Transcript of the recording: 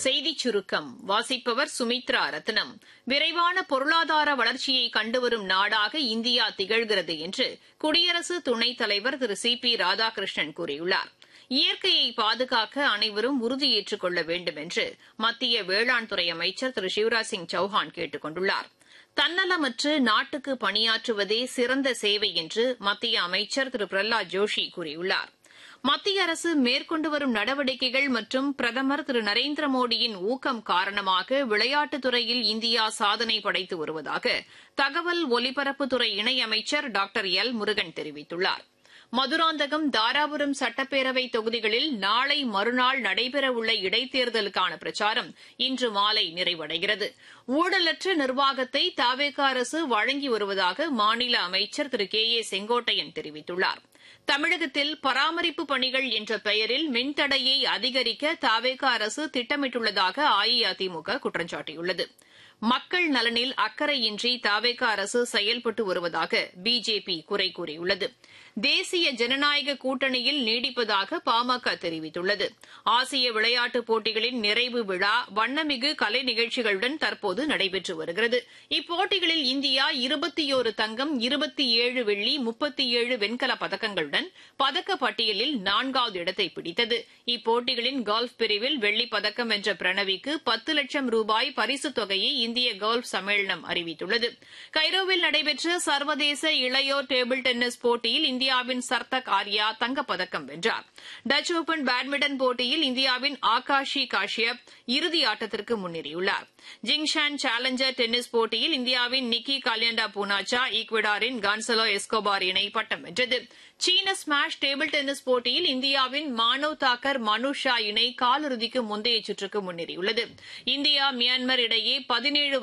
செய்திச் சுருக்கம் வாசிப்பவர் சுமித்ரா ரத்னம் விரைவான பொருளாதார வளர்ச்சியை கண்டுவரும் நாடாக இந்தியா திகழ்கிறது என்று குடியரசு துணைத் தலைவர் திரு சி பி ராதாகிருஷ்ணன் கூறியுள்ளார் இயற்கையை பாதுகாக்க அனைவரும் உறுதியேற்றுக் கொள்ள வேண்டும் என்று மத்திய வேளாண் துறை அமைச்சர் திரு சிவராஜ் சிங் சௌஹான் கேட்டுக் கொண்டுள்ளார் தன்னலமற்று நாட்டுக்கு பணியாற்றுவதே சிறந்த சேவை என்று மத்திய அமைச்சர் திரு பிரஹ்லாத் ஜோஷி கூறியுள்ளார் மத்திய அரசு மேற்கொண்டு வரும் நடவடிக்கைகள் மற்றும் பிரதமர் திரு நரேந்திர மோடியின் ஊக்கம் காரணமாக விளையாட்டுத் துறையில் இந்தியா சாதனை படைத்து வருவதாக தகவல் ஒலிபரப்புத்துறை இணையமைச்சர் டாக்டர் எல் முருகன் தெரிவித்துள்ளார் மதுராந்தகம் தாராபுரம் சட்டப்பேரவை தொகுதிகளில் நாளை மறுநாள் நடைபெறவுள்ள இடைத்தேர்தலுக்கான பிரச்சாரம் இன்று மாலை நிறைவடைகிறது ஊழலற்ற நிர்வாகத்தை தாவேக அரசு வழங்கி வருவதாக மாநில அமைச்சர் திரு கே ஏ செங்கோட்டையன் தெரிவித்துள்ளார் தமிழகத்தில் பராமரிப்பு பணிகள் என்ற பெயரில் மின்தடையை அதிகரிக்க தாவேக அரசு திட்டமிட்டுள்ளதாக அஇஅதிமுக குற்றம் சாட்டியுள்ளது மக்கள் நலனில் அக்கறையின்றி தாவேக அரசு செயல்பட்டு வருவதாக பிஜேபி குறை கூறியுள்ளது தேசிய ஜனநாயக கூட்டணியில் நீடிப்பதாக பாமக தெரிவித்துள்ளது ஆசிய விளையாட்டுப் போட்டிகளின் நிறைவு விழா வண்ணமிகு கலை நிகழ்ச்சிகளுடன் தற்போது நடைபெற்று வருகிறது இப்போட்டிகளில் இந்தியா இருபத்தியோரு தங்கம் இருபத்தி ஏழு வெள்ளி முப்பத்தி ஏழு வெண்கலப் பதக்கங்களுடன் பதக்க பட்டியலில் நான்காவது இடத்தை பிடித்தது இப்போட்டிகளின் கோல்ஃப் பிரிவில் வெள்ளிப் பதக்கம் வென்ற பிரணவிக்கு பத்து லட்சம் ரூபாய் பரிசுத் தொகையை இந்திய கோல்ஃப் சம்மேளனம் அறிவித்துள்ளது கைரோவில் நடைபெற்ற சர்வதேச இளையோர் டேபிள் டென்னிஸ் போட்டியில் இந்தியாவின் சர்தக் ஆர்யா தங்கப்பதக்கம் வென்றார் டச் ஓபன் பேட்மிண்டன் போட்டியில் இந்தியாவின் ஆகாஷி காஷ்யப் இறுதி ஆட்டத்திற்கு முன்னேறியுள்ளார் ஜிங்ஷான் சேலஞ்சர் டென்னிஸ் போட்டியில் இந்தியாவின் நிக்கி காலியண்டா பூனாச்சா ஈக்வடாரின் கான்சலோ எஸ்கோபார் இணை பட்டம் வென்றது சீன ஸ்மாஷ் டேபிள் டென்னிஸ் போட்டியில் இந்தியாவின் மானவ் தாக்கர் மனுஷா இணை காலிறுதிக்கு முந்தைய சுற்றுக்கு முன்னேறியுள்ளது இந்தியா மியான்மர் இடையே பதினேழு